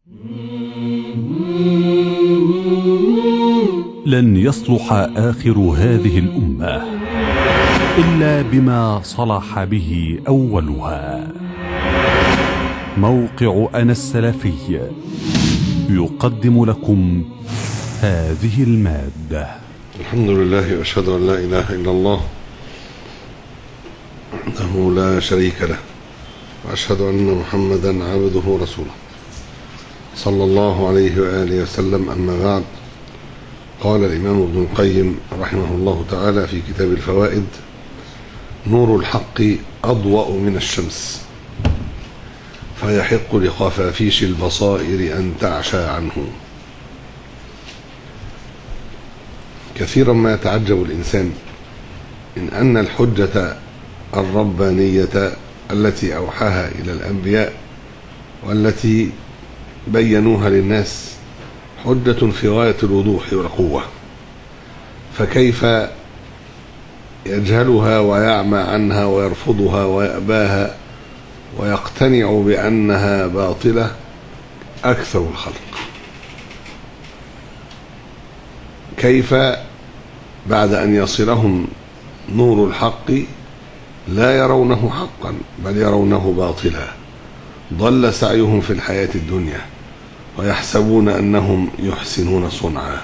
لن يصلح آخر هذه الأمة إلا بما صلح به أولها موقع أنا السلفي يقدم لكم هذه المادة الحمد لله واشهد ان لا اله الا الله وحده لا شريك له واشهد ان محمدا عبده ورسوله صلى الله عليه واله وسلم اما بعد قال الامام ابن القيم رحمه الله تعالى في كتاب الفوائد نور الحق اضوا من الشمس فيحق لخفافيش البصائر ان تعشى عنه كثيرا ما يتعجب الإنسان من أن الحجة الربانية التي أوحاها إلى الأنبياء والتي بينوها للناس حجة في غاية الوضوح والقوة فكيف يجهلها ويعمى عنها ويرفضها ويأباها ويقتنع بأنها باطلة أكثر الخلق كيف بعد أن يصلهم نور الحق لا يرونه حقا بل يرونه باطلا ضل سعيهم في الحياة الدنيا ويحسبون أنهم يحسنون صنعا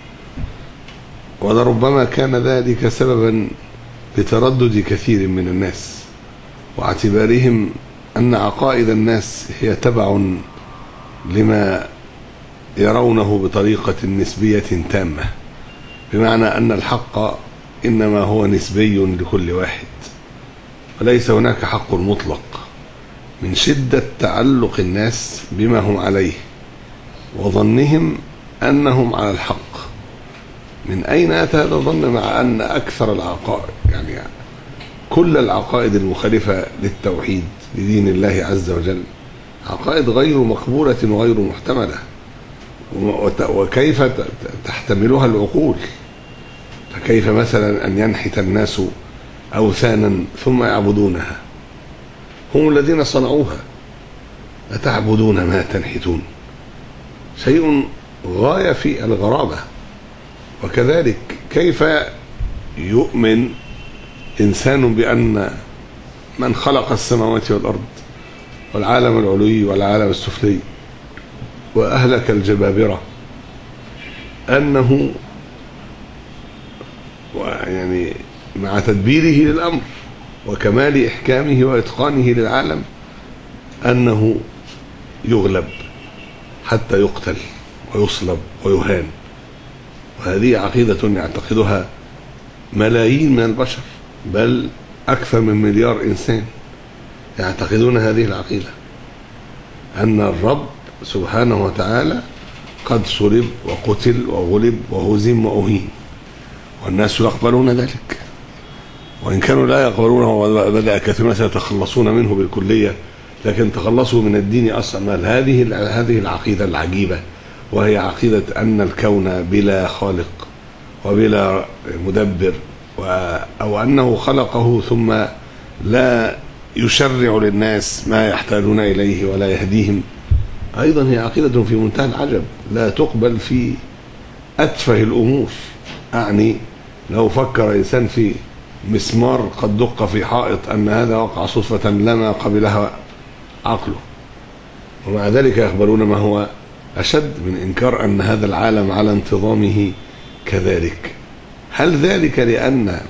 ولربما كان ذلك سببا لتردد كثير من الناس واعتبارهم أن عقائد الناس هي تبع لما يرونه بطريقة نسبية تامة بمعنى أن الحق إنما هو نسبي لكل واحد وليس هناك حق مطلق من شدة تعلق الناس بما هم عليه وظنهم أنهم على الحق من أين أتى هذا الظن مع أن أكثر العقائد يعني كل العقائد المخالفة للتوحيد لدين الله عز وجل عقائد غير مقبولة وغير محتملة وكيف تحتملها العقول فكيف مثلا أن ينحت الناس أوثانا ثم يعبدونها هم الذين صنعوها أتعبدون ما تنحتون شيء غاية في الغرابة وكذلك كيف يؤمن إنسان بأن من خلق السماوات والأرض والعالم العلوي والعالم السفلي وأهلك الجبابرة أنه يعني مع تدبيره للأمر وكمال إحكامه وإتقانه للعالم أنه يغلب حتى يقتل ويصلب ويهان وهذه عقيدة يعتقدها ملايين من البشر بل أكثر من مليار إنسان يعتقدون هذه العقيدة أن الرب سبحانه وتعالى قد صلب وقتل وغلب وهزم وأهين والناس يقبلون ذلك وإن كانوا لا يقبلونه بدأ كثيرون سيتخلصون منه بالكلية لكن تخلصوا من الدين أصلا هذه هذه العقيدة العجيبة وهي عقيدة أن الكون بلا خالق وبلا مدبر أو أنه خلقه ثم لا يشرع للناس ما يحتاجون إليه ولا يهديهم أيضا هي عقيدة في منتهى العجب لا تقبل في أتفه الأمور أعني لو فكر إنسان في مسمار قد دق في حائط أن هذا وقع صدفة لما قبلها عقله ومع ذلك يخبرون ما هو أشد من إنكار أن هذا العالم على انتظامه كذلك هل ذلك لأن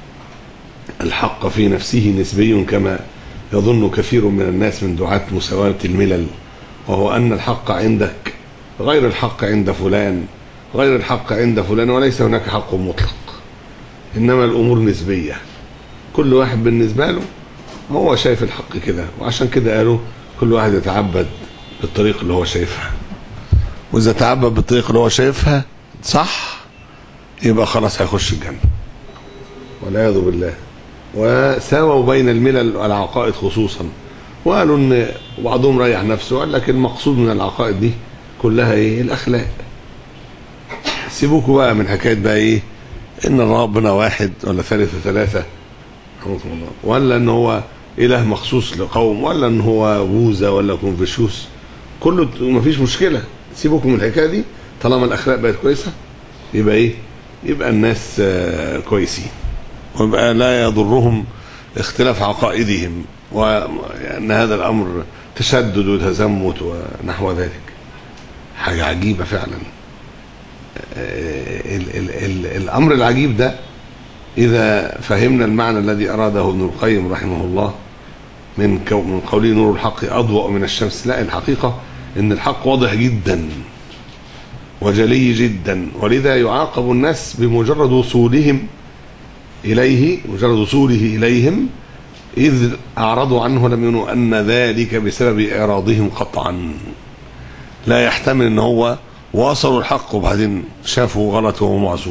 الحق في نفسه نسبي كما يظن كثير من الناس من دعاة مساواة الملل وهو أن الحق عندك غير الحق عند فلان غير الحق عند فلان وليس هناك حق مطلق إنما الأمور نسبية كل واحد بالنسبة له هو شايف الحق كده وعشان كده قالوا كل واحد يتعبد بالطريق اللي هو شايفها وإذا تعبد بالطريق اللي هو شايفها صح يبقى خلاص هيخش الجنة والعياذ بالله وساووا بين الملل والعقائد خصوصا وقالوا ان بعضهم ريح نفسه وقال لك المقصود من العقائد دي كلها ايه الاخلاق سيبوكوا بقى من حكايه بقى ايه ان ربنا واحد ولا ثالث ثلاثه ولا ان هو اله مخصوص لقوم ولا ان هو بوذا ولا كونفوشيوس كله مفيش مشكله سيبكم من الحكايه دي طالما الاخلاق بقت كويسه يبقى ايه يبقى الناس آه، كويسين ويبقى لا يضرهم اختلاف عقائدهم وان هذا الامر تشدد وتزمت ونحو ذلك حاجه عجيبه فعلا آه، ال ال ال الامر العجيب ده اذا فهمنا المعنى الذي اراده ابن القيم رحمه الله من كو من قوله نور الحق اضوأ من الشمس لا الحقيقه ان الحق واضح جدا وجلي جدا ولذا يعاقب الناس بمجرد وصولهم اليه مجرد وصوله اليهم اذ اعرضوا عنه ولم ينوا ان ذلك بسبب اعراضهم قطعا لا يحتمل ان هو واصلوا الحق وبعدين شافوا غلط وهو معذور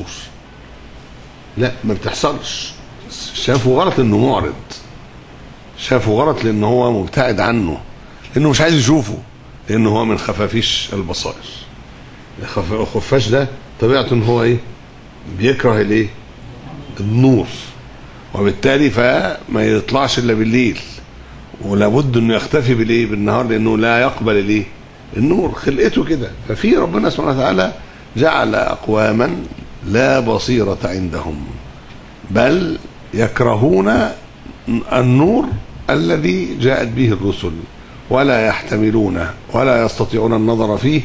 لا ما بتحصلش شافوا غلط انه معرض شافوا غلط لان هو مبتعد عنه لانه مش عايز يشوفه لانه هو من خفافيش البصائر الخف- الخفاش ده طبيعته ان هو ايه بيكره الايه النور وبالتالي فما يطلعش الا بالليل ولابد انه يختفي بالايه بالنهار لانه لا يقبل الايه النور خلقته كده ففي ربنا سبحانه وتعالى جعل اقواما لا بصيرة عندهم بل يكرهون النور الذي جاءت به الرسل ولا يحتملونه ولا يستطيعون النظر فيه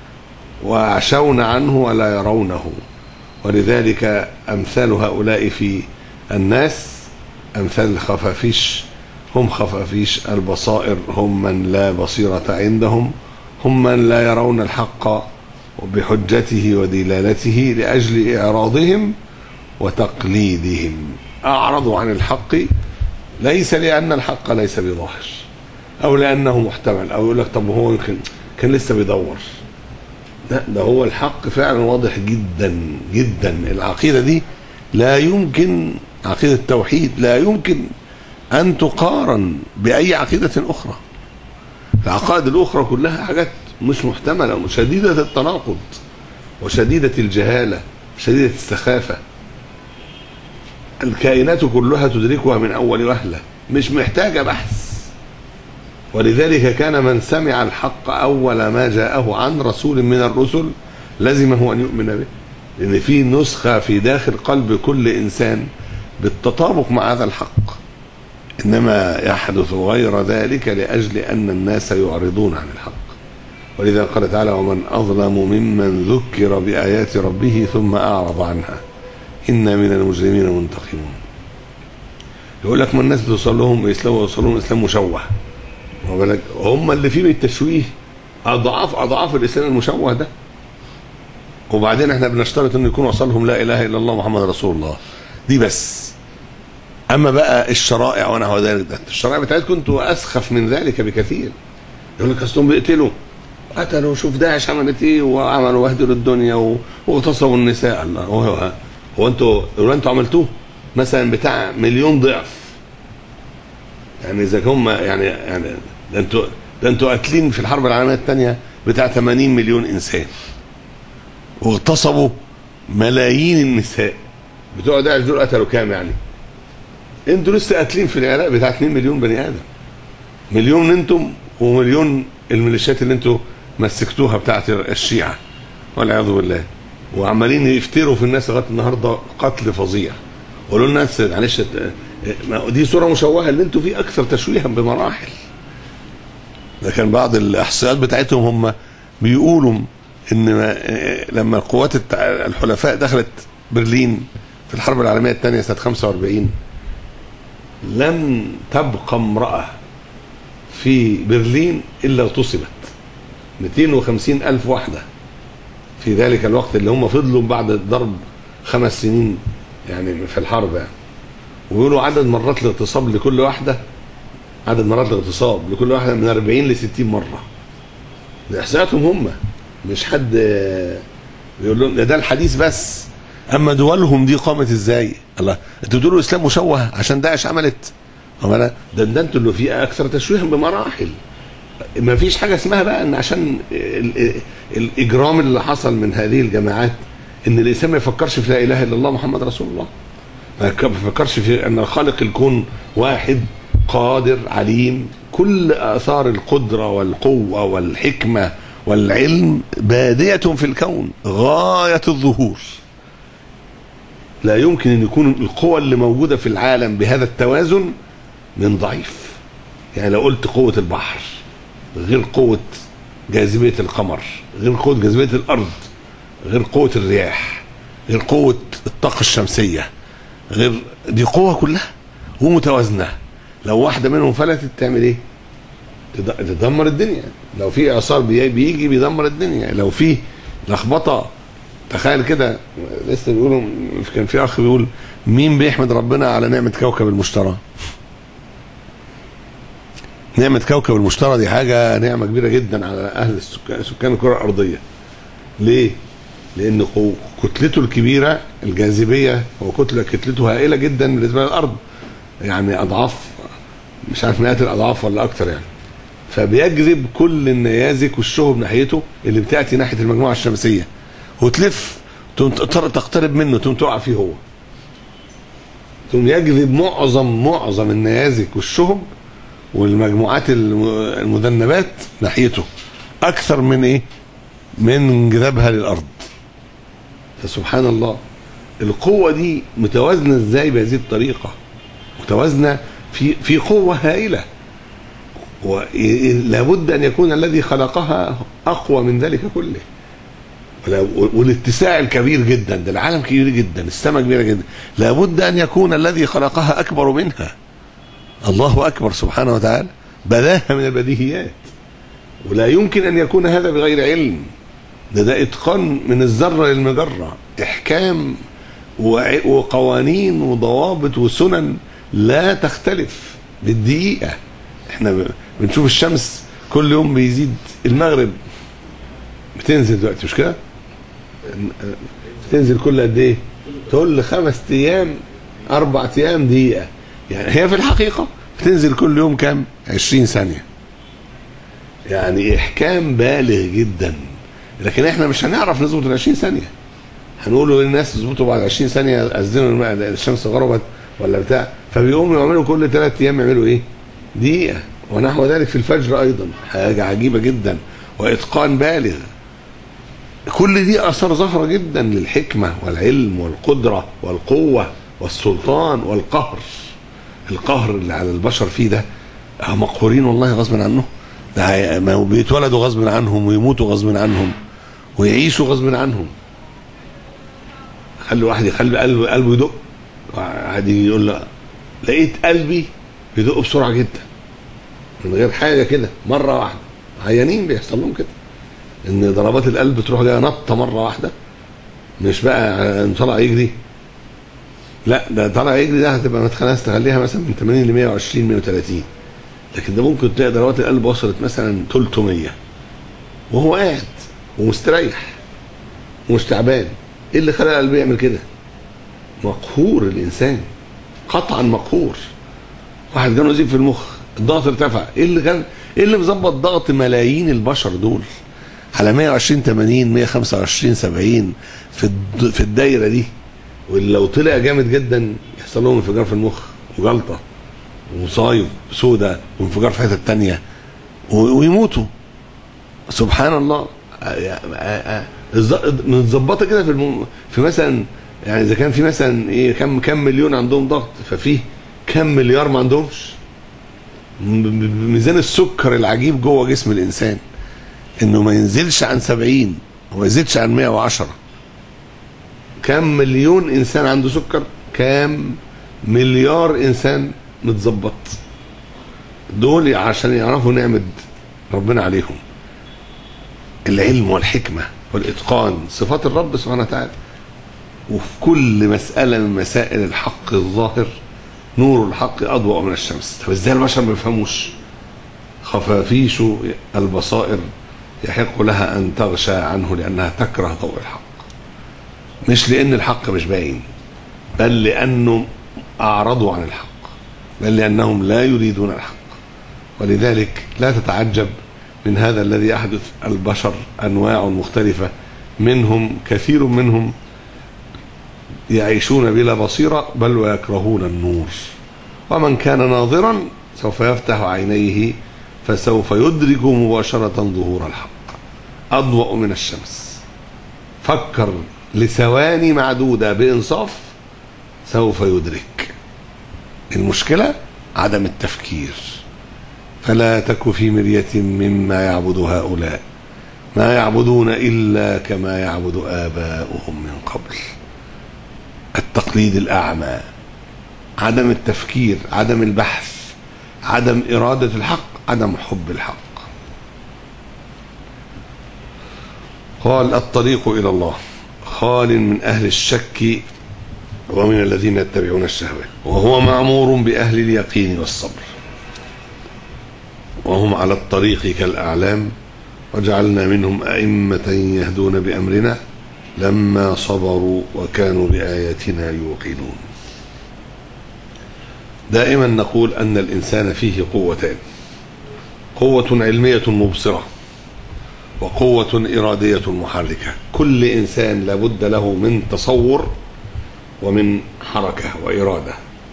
ويعشون عنه ولا يرونه ولذلك أمثال هؤلاء في الناس أمثال الخفافيش هم خفافيش البصائر هم من لا بصيرة عندهم هم من لا يرون الحق بحجته ودلالته لأجل إعراضهم وتقليدهم أعرضوا عن الحق ليس لأن الحق ليس بظاهر أو لأنه محتمل أو يقول لك طب هو يمكن كان لسه بيدور لا ده هو الحق فعلا واضح جدا جدا العقيدة دي لا يمكن عقيدة التوحيد لا يمكن أن تقارن بأي عقيدة أخرى العقائد الأخرى كلها حاجات مش محتملة وشديدة التناقض وشديدة الجهالة شديدة السخافة الكائنات كلها تدركها من أول وهلة مش محتاجة بحث ولذلك كان من سمع الحق أول ما جاءه عن رسول من الرسل لزمه أن يؤمن به لأن في نسخة في داخل قلب كل إنسان بالتطابق مع هذا الحق إنما يحدث غير ذلك لأجل أن الناس يعرضون عن الحق ولذا قال تعالى ومن أظلم ممن ذكر بآيات ربه ثم أعرض عنها إنا من المجرمين منتقمون يقول لك ما الناس بتوصل لهم إسلام ويوصل لهم إسلام مشوه وبالك هم اللي فيه من التشويه أضعاف أضعاف الإسلام المشوه ده وبعدين احنا بنشترط انه يكون وصلهم لا اله الا الله محمد رسول الله دي بس اما بقى الشرائع ونحو ذلك ده الشرائع بتاعتكم انتوا اسخف من ذلك بكثير يقول لك اصلهم بيقتلوا قتلوا شوف داعش عملت ايه وعملوا بهدلوا الدنيا و- واغتصبوا النساء الله هو هو انتوا هو انتوا عملتوه مثلا بتاع مليون ضعف يعني اذا هم يعني يعني ده انتوا ده انتوا قاتلين في الحرب العالميه الثانيه بتاع 80 مليون انسان واغتصبوا ملايين النساء بتوع داعش دول قتلوا كام يعني؟ انتوا لسه قاتلين في العراق بتاع 2 مليون بني ادم مليون انتم ومليون الميليشيات اللي انتوا مسكتوها بتاعت الشيعه والعياذ بالله وعمالين يفتروا في الناس لغايه النهارده قتل فظيع قولوا لنا بس معلش ما دي صوره مشوهه اللي انتوا فيه اكثر تشويها بمراحل ده كان بعض الاحصائيات بتاعتهم هم بيقولوا ان ما لما القوات التع- الحلفاء دخلت برلين في الحرب العالميه الثانيه سنه 45 لم تبقى امراه في برلين الا اغتصبت 250 الف واحده في ذلك الوقت اللي هم فضلوا بعد الضرب خمس سنين يعني في الحرب يعني ويقولوا عدد مرات الاغتصاب لكل واحده عدد مرات الاغتصاب لكل واحده من 40 ل 60 مره ده احصائياتهم هم مش حد آه، بيقول لهم ده, ده الحديث بس اما دولهم دي قامت ازاي الله انتوا بتقولوا الاسلام مشوه عشان داعش عملت أما لا ده ده انتوا اللي فيه اكثر تشويها بمراحل ما فيش حاجه اسمها بقى ان عشان ال- ال- الاجرام اللي حصل من هذه الجماعات ان الانسان ما يفكرش في لا اله الا الله محمد رسول الله ما يك- ما يفكرش في ان خالق الكون واحد قادر عليم كل آثار القدرة والقوة والحكمة والعلم بادية في الكون غاية الظهور لا يمكن أن يكون القوى اللي موجودة في العالم بهذا التوازن من ضعيف يعني لو قلت قوة البحر غير قوة جاذبية القمر غير قوة جاذبية الأرض غير قوة الرياح غير قوة الطاقة الشمسية غير دي قوة كلها ومتوازنة لو واحدة منهم فلتت تعمل ايه؟ تد- تدمر الدنيا لو في اعصار بي- بيجي بيدمر الدنيا لو في لخبطة تخيل كده لسه بيقولوا كان في اخ بيقول مين بيحمد ربنا على نعمة كوكب المشتري نعمة كوكب المشتري دي حاجة نعمة كبيرة جدا على أهل السكان سكان الكرة الأرضية. ليه؟ لأن قو- كتلته الكبيرة الجاذبية هو كتلة كتلته هائلة جدا بالنسبة للأرض. يعني أضعاف مش عارف مئات الأضعاف ولا أكتر يعني. فبيجذب كل النيازك والشهب ناحيته اللي بتأتي ناحية المجموعة الشمسية. وتلف تقوم تقتر- تقترب منه تقوم تقع فيه هو. ثم يجذب معظم معظم النيازك والشهب والمجموعات الم- المذنبات ناحيته اكثر من ايه من انجذابها للارض فسبحان الله القوة دي متوازنة ازاي بهذه الطريقة متوازنة في في قوة هائلة ولابد ان يكون الذي خلقها اقوى من ذلك كله ولا- والاتساع الكبير جدا ده العالم كبير جدا السماء كبيرة جدا لابد ان يكون الذي خلقها اكبر منها الله اكبر سبحانه وتعالى بداها من البديهيات ولا يمكن ان يكون هذا بغير علم ده ده اتقان من الذره للمجره احكام وع- وقوانين وضوابط وسنن لا تختلف بالدقيقه احنا ب- بنشوف الشمس كل يوم بيزيد المغرب بتنزل دلوقتي مش كده؟ بتنزل كل قد ايه؟ كل خمس ايام اربع ايام دقيقه يعني هي في الحقيقه بتنزل كل يوم كام؟ 20 ثانيه يعني احكام بالغ جدا لكن احنا مش هنعرف نظبط ال 20 ثانيه هنقول للناس اظبطوا بعد 20 ثانيه اذنوا الماء ده الشمس غربت ولا بتاع فبيقوموا يعملوا كل ثلاث ايام يعملوا ايه؟ دقيقه ونحو ذلك في الفجر ايضا حاجه عجيبه جدا واتقان بالغ كل دي اثار ظاهره جدا للحكمه والعلم والقدره والقوه والسلطان والقهر القهر اللي على البشر فيه ده هم مقهورين والله غصب عنهم ده هي- ما هو بيتولدوا غصب عنهم ويموتوا غصب عنهم ويعيشوا غصب عنهم خلي واحد يخلي قلبه قلبه يدق واحد يجي يقول له لقيت قلبي بيدق بسرعه جدا من غير حاجه كده مره واحده عيانين بيحصل لهم كده ان ضربات القلب تروح جايه نطه مره واحده مش بقى إن طلع يجري لا ده طلع يجري ده هتبقى مدخلها تخليها مثلا من 80 ل 120 130 لكن ده ممكن تلاقي ضربات القلب وصلت مثلا 300 وهو قاعد ومستريح ومش تعبان ايه اللي خلى قلبه يعمل كده؟ مقهور الانسان قطعا مقهور واحد جاله نزيف في المخ الضغط ارتفع ايه اللي كان ايه اللي مظبط ضغط ملايين البشر دول على 120 80 125 70 في الد- في الدايره دي واللي لو طلع جامد جدا يحصل لهم انفجار في المخ وجلطه ومصايب سودة وانفجار في حته تانية و- ويموتوا سبحان الله الز- متظبطه كده في الم... في مثلا يعني اذا كان في مثلا ايه كم كم مليون عندهم ضغط ففي كم مليار ما عندهمش م- ب- ميزان السكر العجيب جوه جسم الانسان انه ما ينزلش عن 70 وما يزيدش عن 110 كم مليون انسان عنده سكر كام مليار انسان متظبط دول عشان يعرفوا نعمة ربنا عليهم العلم والحكمة والإتقان صفات الرب سبحانه وتعالى وفي كل مسألة من مسائل الحق الظاهر نور الحق أضوأ من الشمس طب ازاي البشر ما يفهموش خفافيش البصائر يحق لها أن تغشى عنه لأنها تكره ضوء الحق مش لأن الحق مش باين بل لأنه أعرضوا عن الحق بل لأنهم لا يريدون الحق ولذلك لا تتعجب من هذا الذي يحدث البشر أنواع مختلفة منهم كثير منهم يعيشون بلا بصيرة بل ويكرهون النور ومن كان ناظرا سوف يفتح عينيه فسوف يدرك مباشرة ظهور الحق أضوأ من الشمس فكر لثواني معدودة بإنصاف سوف يدرك المشكلة عدم التفكير فلا تك في مرية مما يعبد هؤلاء ما يعبدون إلا كما يعبد آباؤهم من قبل التقليد الأعمى عدم التفكير عدم البحث عدم إرادة الحق عدم حب الحق قال الطريق إلى الله خال من أهل الشك ومن الذين يتبعون الشهوات وهو معمور بأهل اليقين والصبر وهم على الطريق كالأعلام وجعلنا منهم أئمة يهدون بأمرنا لما صبروا وكانوا بآياتنا يوقنون دائما نقول أن الإنسان فيه قوتان قوة علمية مبصرة وقوة إرادية محركة كل إنسان لابد له من تصور ومن حركة وإرادة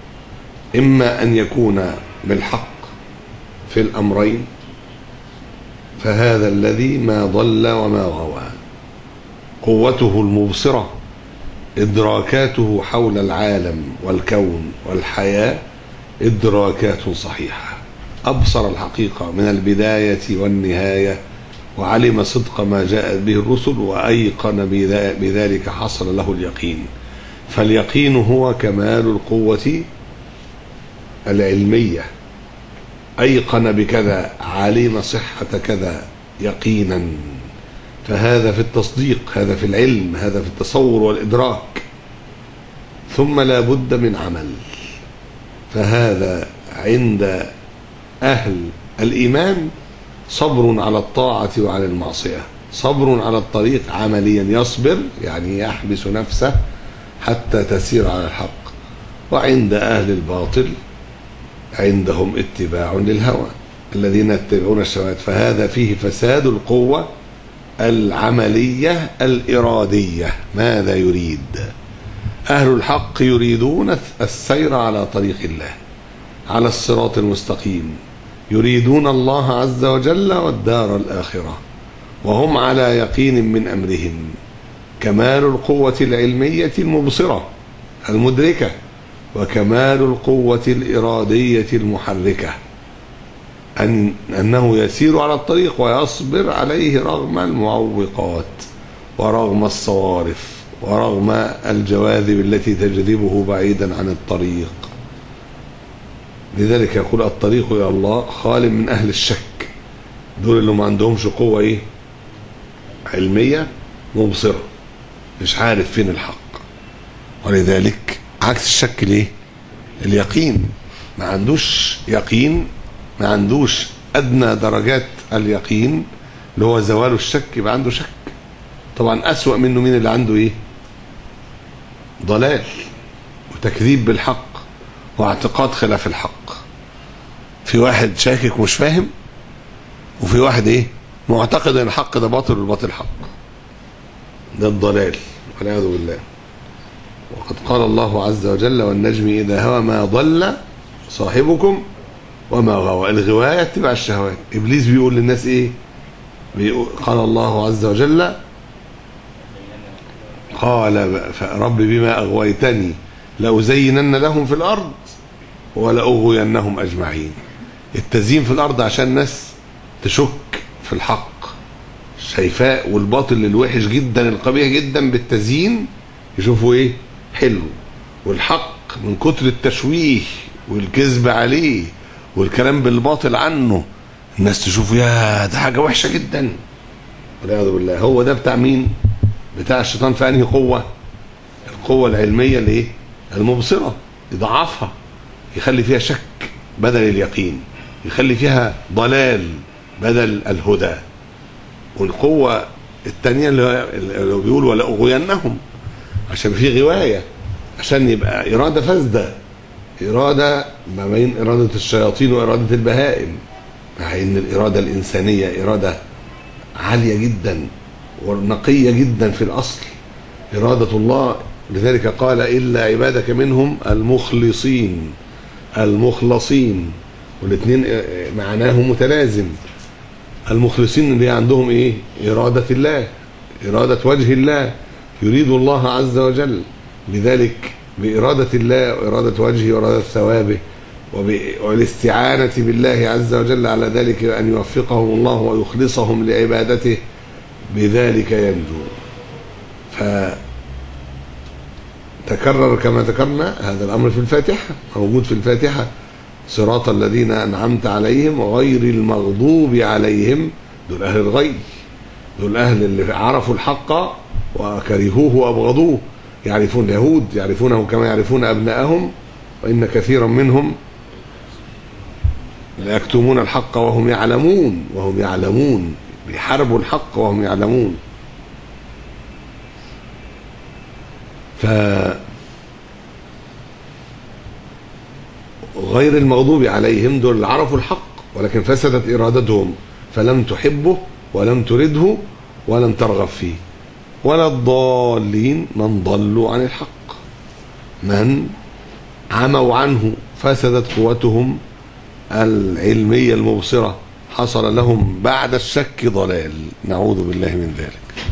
إما أن يكون بالحق في الأمرين فهذا الذي ما ضل وما غوى قوته المبصرة إدراكاته حول العالم والكون والحياة إدراكات صحيحة أبصر الحقيقة من البداية والنهاية وعلم صدق ما جاءت به الرسل وأيقن بذلك حصل له اليقين فاليقين هو كمال القوة العلمية أيقن بكذا علم صحة كذا يقينا فهذا في التصديق هذا في العلم هذا في التصور والإدراك ثم لا بد من عمل فهذا عند أهل الإيمان صبر على الطاعة وعلى المعصية صبر على الطريق عمليا يصبر يعني يحبس نفسه حتى تسير على الحق وعند أهل الباطل عندهم اتباع للهوى الذين يتبعون الشهوات فهذا فيه فساد القوة العملية الإرادية ماذا يريد أهل الحق يريدون السير على طريق الله على الصراط المستقيم يريدون الله عز وجل والدار الآخرة وهم على يقين من أمرهم كمال القوة العلمية المبصرة المدركة وكمال القوة الإرادية المحركة أن أنه يسير على الطريق ويصبر عليه رغم المعوقات ورغم الصوارف ورغم الجواذب التي تجذبه بعيدا عن الطريق لذلك يقول الطريق إلى الله خال من أهل الشك دول اللي ما عندهمش قوة إيه علمية مبصرة مش عارف فين الحق ولذلك عكس الشك ليه اليقين ما عندوش يقين ما عندوش أدنى درجات اليقين اللي هو زوال الشك يبقى عنده شك طبعا أسوأ منه مين اللي عنده إيه ضلال وتكذيب بالحق واعتقاد خلاف الحق في واحد شاكك ومش فاهم وفي واحد ايه معتقد ان الحق ده باطل والباطل حق ده الضلال والعياذ بالله وقد قال الله عز وجل والنجم اذا هوى ما ضل صاحبكم وما غوى الغوايه اتباع الشهوات ابليس بيقول للناس ايه بيقول قال الله عز وجل قال رب بما اغويتني لأزينن لهم في الأرض ولأغوينهم أجمعين التزيين في الأرض عشان الناس تشك في الحق شايفاه والباطل الوحش جدا القبيح جدا بالتزيين يشوفوا ايه حلو والحق من كتر التشويه والكذب عليه والكلام بالباطل عنه الناس تشوفه يا ده حاجه وحشه جدا والعياذ بالله هو ده بتاع مين بتاع الشيطان في انهي قوه القوه العلميه الايه المبصرة يضعفها يخلي فيها شك بدل اليقين يخلي فيها ضلال بدل الهدى والقوة الثانية اللي هو بيقول ولا أغوينهم عشان في غواية عشان يبقى إرادة فاسدة إرادة ما بين إرادة الشياطين وإرادة البهائم مع إن الإرادة الإنسانية إرادة عالية جدا ونقية جدا في الأصل إرادة الله لذلك قال إلا عبادك منهم المخلصين المخلصين والاثنين معناه متلازم المخلصين اللي عندهم ايه إرادة الله إرادة وجه الله يريد الله عز وجل لذلك بإرادة الله وإرادة وجهه وإرادة ثوابه وب- والاستعانة بالله عز وجل على ذلك أن يوفقهم الله ويخلصهم لعبادته بذلك ينجو فتكرر كما ذكرنا هذا الأمر في الفاتحة موجود في الفاتحة صراط الذين أنعمت عليهم غير المغضوب عليهم دول أهل الغي دول أهل اللي عرفوا الحق وكرهوه وأبغضوه يعرفون اليهود يعرفونه كما يعرفون أبناءهم وإن كثيرا منهم لا يكتمون الحق وهم يعلمون وهم يعلمون بيحاربوا الحق وهم يعلمون ف غير المغضوب عليهم دول اللي عرفوا الحق ولكن فسدت إرادتهم فلم تحبه ولم ترده ولم ترغب فيه ولا الضالين من ضلوا عن الحق من عموا عنه فسدت قوتهم العلمية المبصرة حصل لهم بعد الشك ضلال نعوذ بالله من ذلك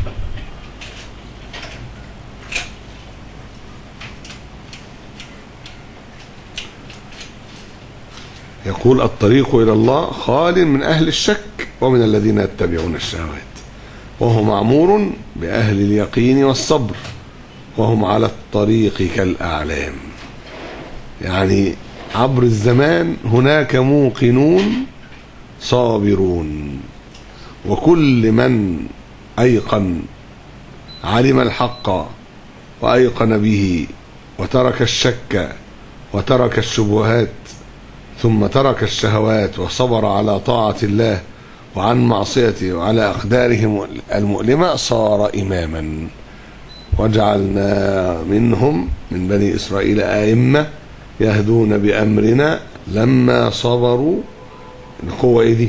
يقول الطريق إلى الله خال من أهل الشك ومن الذين يتبعون الشهوات وهو معمور بأهل اليقين والصبر وهم على الطريق كالأعلام يعني عبر الزمان هناك موقنون صابرون وكل من أيقن علم الحق وأيقن به وترك الشك وترك الشبهات ثم ترك الشهوات وصبر على طاعة الله وعن معصيته وعلى أقدارهم المؤلمة صار إماما وجعلنا منهم من بني إسرائيل أئمة يهدون بأمرنا لما صبروا القوة إيه دي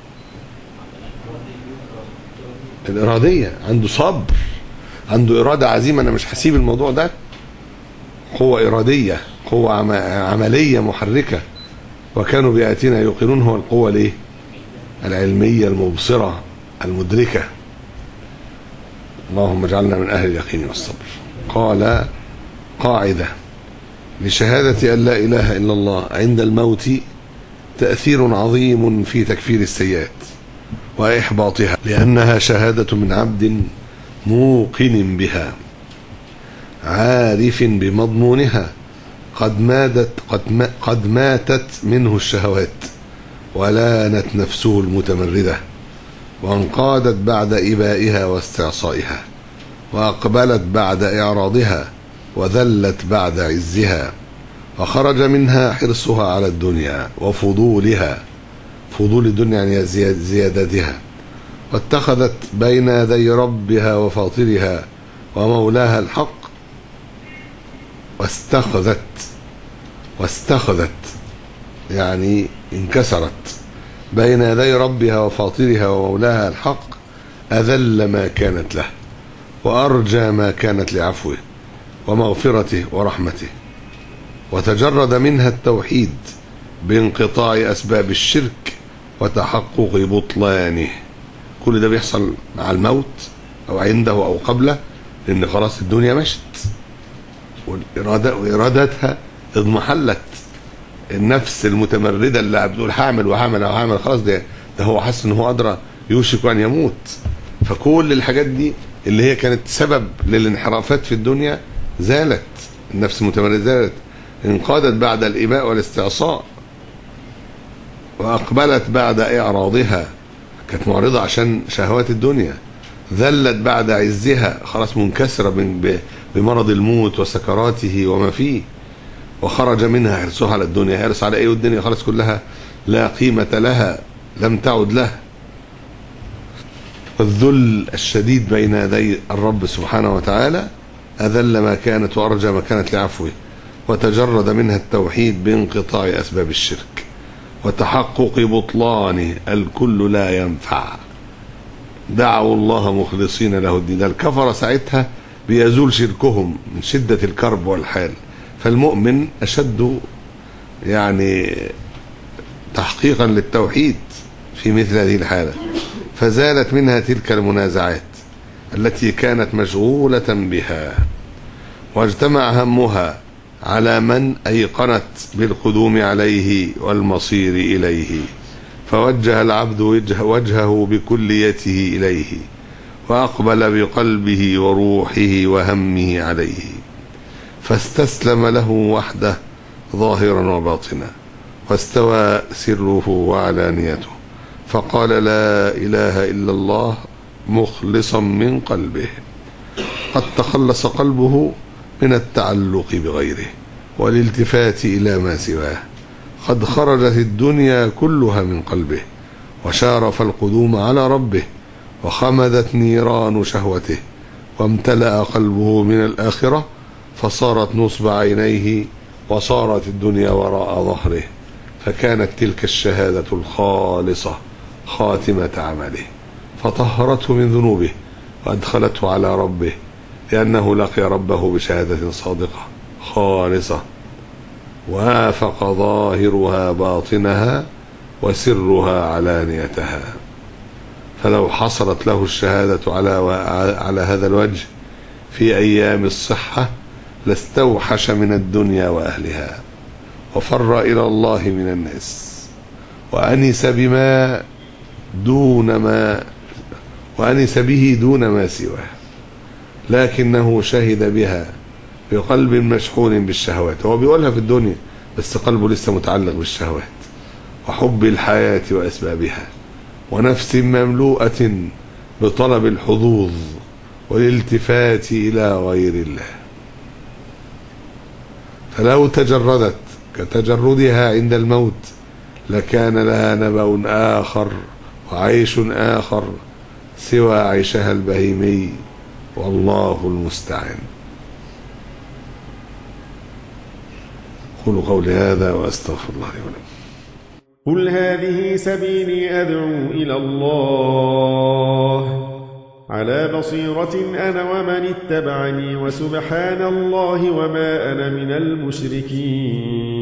الإرادية عنده صبر عنده إرادة عزيمة أنا مش هسيب الموضوع ده قوة إرادية قوة عم- عملية محركة وكانوا بآياتنا يوقنون هو القوة الايه العلمية المبصرة المدركة اللهم اجعلنا من أهل اليقين والصبر قال قاعدة لشهادة أن لا إله إلا الله عند الموت تأثير عظيم في تكفير السيئات وإحباطها لأنها شهادة من عبد موقن بها عارف بمضمونها قد ماتت قد, ما قد ماتت منه الشهوات ولانت نفسه المتمردة وانقادت بعد إبائها واستعصائها وأقبلت بعد إعراضها وذلت بعد عزها وخرج منها حرصها على الدنيا وفضولها فضول الدنيا يعني زياد- زيادتها واتخذت بين يدي ربها وفاطرها ومولاها الحق واستخذت واستخذت يعني انكسرت بين يدي ربها وفاطرها ومولاها الحق أذل ما كانت له وأرجى ما كانت لعفوه ومغفرته ورحمته وتجرد منها التوحيد بانقطاع أسباب الشرك وتحقق بطلانه كل ده بيحصل مع الموت أو عنده أو قبله لأن خلاص الدنيا مشت والإرادة وإرادتها اضمحلت النفس المتمردة اللي بتقول هعمل وهعمل وهعمل خلاص ده ده هو حاسس ان هو أدرى يوشك أن يموت فكل الحاجات دي اللي هي كانت سبب للانحرافات في الدنيا زالت النفس المتمردة زالت انقادت بعد الإباء والاستعصاء وأقبلت بعد إعراضها كانت معرضة عشان شهوات الدنيا ذلت بعد عزها خلاص منكسرة من- ب- بمرض الموت وسكراته وما فيه وخرج منها حرصها على الدنيا حرص على ايه والدنيا خلاص كلها لا قيمة لها لم تعد له والذل الشديد بين يدي الرب سبحانه وتعالى أذل ما كانت وأرجى ما كانت لعفوه وتجرد منها التوحيد بانقطاع أسباب الشرك وتحقق بطلانه الكل لا ينفع دعوا الله مخلصين له الدين ده الكفر ساعتها بيزول شركهم من شدة الكرب والحال فالمؤمن أشد يعني تحقيقا للتوحيد في مثل هذه الحالة فزالت منها تلك المنازعات التي كانت مشغولة بها واجتمع همها على من أيقنت بالقدوم عليه والمصير إليه فوجه العبد وجه وجهه بكليته إليه وأقبل بقلبه وروحه وهمه عليه فاستسلم له وحده ظاهرا وباطنا واستوى سره وعلانيته فقال لا إله إلا الله مخلصا من قلبه قد تخلص قلبه من التعلق بغيره والالتفات إلى ما سواه قد خرجت الدنيا كلها من قلبه وشارف القدوم على ربه وخمدت نيران شهوته وامتلأ قلبه من الآخرة فصارت نصب عينيه وصارت الدنيا وراء ظهره فكانت تلك الشهادة الخالصة خاتمة عمله فطهرته من ذنوبه وأدخلته على ربه لأنه لقي ربه بشهادة صادقة خالصة وافق ظاهرها باطنها وسرها علانيتها فلو حصلت له الشهادة على على هذا الوجه في أيام الصحة لاستوحش من الدنيا وأهلها وفر إلى الله من الناس وأنس بما دون ما وأنس به دون ما سواه لكنه شهد بها بقلب مشحون بالشهوات هو بيقولها في الدنيا بس قلبه لسه متعلق بالشهوات وحب الحياة وأسبابها ونفس مملوءة بطلب الحظوظ والالتفات إلى غير الله فلو تجردت كتجردها عند الموت لكان لها نبأ آخر وعيش آخر سوى عيشها البهيمي والله المستعان قولوا قولي هذا وأستغفر الله لي ولكم قل هذه سبيلي أدعو إلى الله على بصيرة أنا ومن اتبعني وسبحان الله وما أنا من المشركين